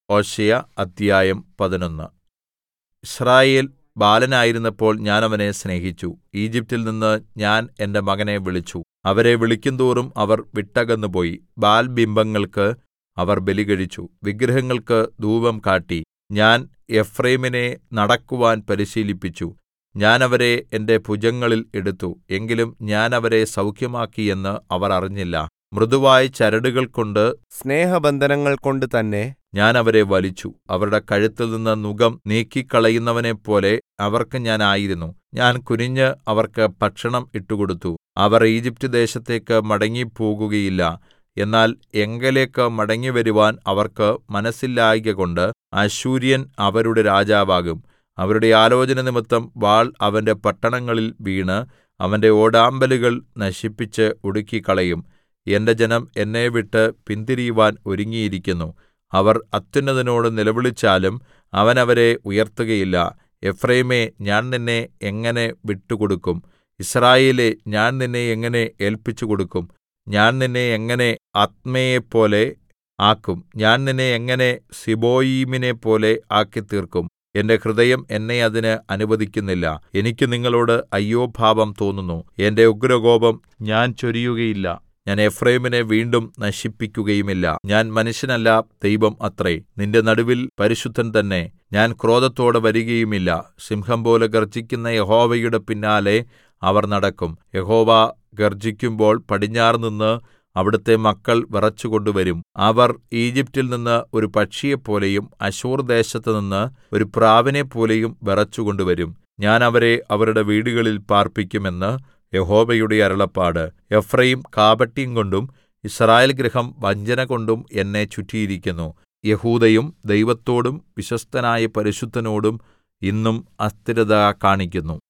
ഹോശേയ അദ്ധ്യായം പതിനൊന്ന് യിസ്രായേൽ ബാലനായിരുന്നപ്പോൾ ഞാൻ അവനെ സ്നേഹിച്ചു ഈജിപ്റ്റിൽ നിന്ന് ഞാൻ എന്റെ മകനെ വിളിച്ചു അവരെ വിളിക്കുന്തോറും അവർ വിട്ടകന്നുപോയി ബാൽബിംബങ്ങൾക്ക് അവർ ബലികഴിച്ചു വിഗ്രഹങ്ങൾക്ക് ധൂപം കാട്ടി ഞാൻ എഫ്രയീമിനെ നടക്കുവാൻ പരിശീലിപ്പിച്ചു ഞാൻ അവരെ എന്റെ ഭുജങ്ങളിൽ എടുത്തു എങ്കിലും ഞാൻ അവരെ സൗഖ്യമാക്കി എന്ന് അവർ അറിഞ്ഞില്ല മൃദുവായ ചരടുകൾകൊണ്ട് സ്നേഹബന്ധനങ്ങൾ തന്നെ ഞാൻ അവരെ വലിച്ചു അവരുടെ കഴുത്തിൽനിന്ന് നുകം നീക്കിക്കളയുന്നവനെപ്പോലെ അവർക്ക് ഞാൻ ആയിരുന്നു ഞാൻ കുനിഞ്ഞ് അവർക്ക് ഭക്ഷണം ഇട്ടുകൊടുത്തു അവർ ഈജിപ്റ്റ് ദേശത്തേക്ക് മടങ്ങിപ്പോകുകയില്ല എന്നാൽ എങ്കലേക്ക് മടങ്ങിവരുവാൻ അവർക്ക് മനസ്സില്ലായ്കകൊണ്ട് അശ്ശൂര്യൻ അവരുടെ രാജാവാകും അവരുടെ ആലോചന നിമിത്തം വാൾ അവന്റെ പട്ടണങ്ങളിൽ വീണ് അവന്റെ ഓടാമ്പലുകൾ നശിപ്പിച്ച് ഒടുക്കിക്കളയും എന്റെ ജനം എന്നെ വിട്ട് പിന്തിരിയുവാൻ ഒരുങ്ങിയിരിക്കുന്നു അവർ അത്യുന്നതനോട് നിലവിളിച്ചാലും അവൻ അവരെ ഉയർത്തുകയില്ല എഫ്രയീമേ ഞാൻ നിന്നെ എങ്ങനെ വിട്ടുകൊടുക്കും യിസ്രായേലേ ഞാൻ നിന്നെ എങ്ങനെ ഏല്പിച്ചുകൊടുക്കും ഞാൻ നിന്നെ എങ്ങനെ അദ്മയെപ്പോലെ ആക്കും ഞാൻ നിന്നെ എങ്ങനെ സിബോയീമിനെപ്പോലെ ആക്കിത്തീർക്കും എന്റെ ഹൃദയം എന്നെ അതിന് അനുവദിക്കുന്നില്ല എനിക്ക് നിങ്ങളോട് അയ്യോ ഭാവം തോന്നുന്നു എന്റെ ഉഗ്രകോപം ഞാൻ ചൊരിയുകയില്ല ഞാൻ എഫ്രയീമിനെ വീണ്ടും നശിപ്പിക്കുകയുമില്ല ഞാൻ മനുഷ്യനല്ല ദൈവം അത്രേ നിന്റെ നടുവിൽ പരിശുദ്ധൻ തന്നെ ഞാൻ ക്രോധത്തോടെ വരികയുമില്ല സിംഹംപോലെ ഗർജ്ജിക്കുന്ന യഹോവയുടെ പിന്നാലെ അവർ നടക്കും യഹോവ ഗർജ്ജിക്കുമ്പോൾ പടിഞ്ഞാറുനിന്ന് അവിടുത്തെ മക്കൾ വിറച്ചുകൊണ്ടുവരും അവർ ഈജിപ്റ്റിൽ നിന്ന് ഒരു പക്ഷിയെപ്പോലെയും അശ്ശൂർ ദേശത്തുനിന്ന് ഒരു പ്രാവിനെപ്പോലെയും വിറച്ചുകൊണ്ടുവരും ഞാൻ അവരെ അവരുടെ വീടുകളിൽ പാർപ്പിക്കും എന്ന് യഹോവയുടെ അരുളപ്പാട് എഫ്രയീം കാപട്യംകൊണ്ടും യിസ്രായേൽ ഗൃഹം വഞ്ചനകൊണ്ടും എന്നെ ചുറ്റിയിരിക്കുന്നു യെഹൂദയും ദൈവത്തോടും വിശ്വസ്തനായ പരിശുദ്ധനോടും ഇന്നും അസ്ഥിരത കാണിക്കുന്നു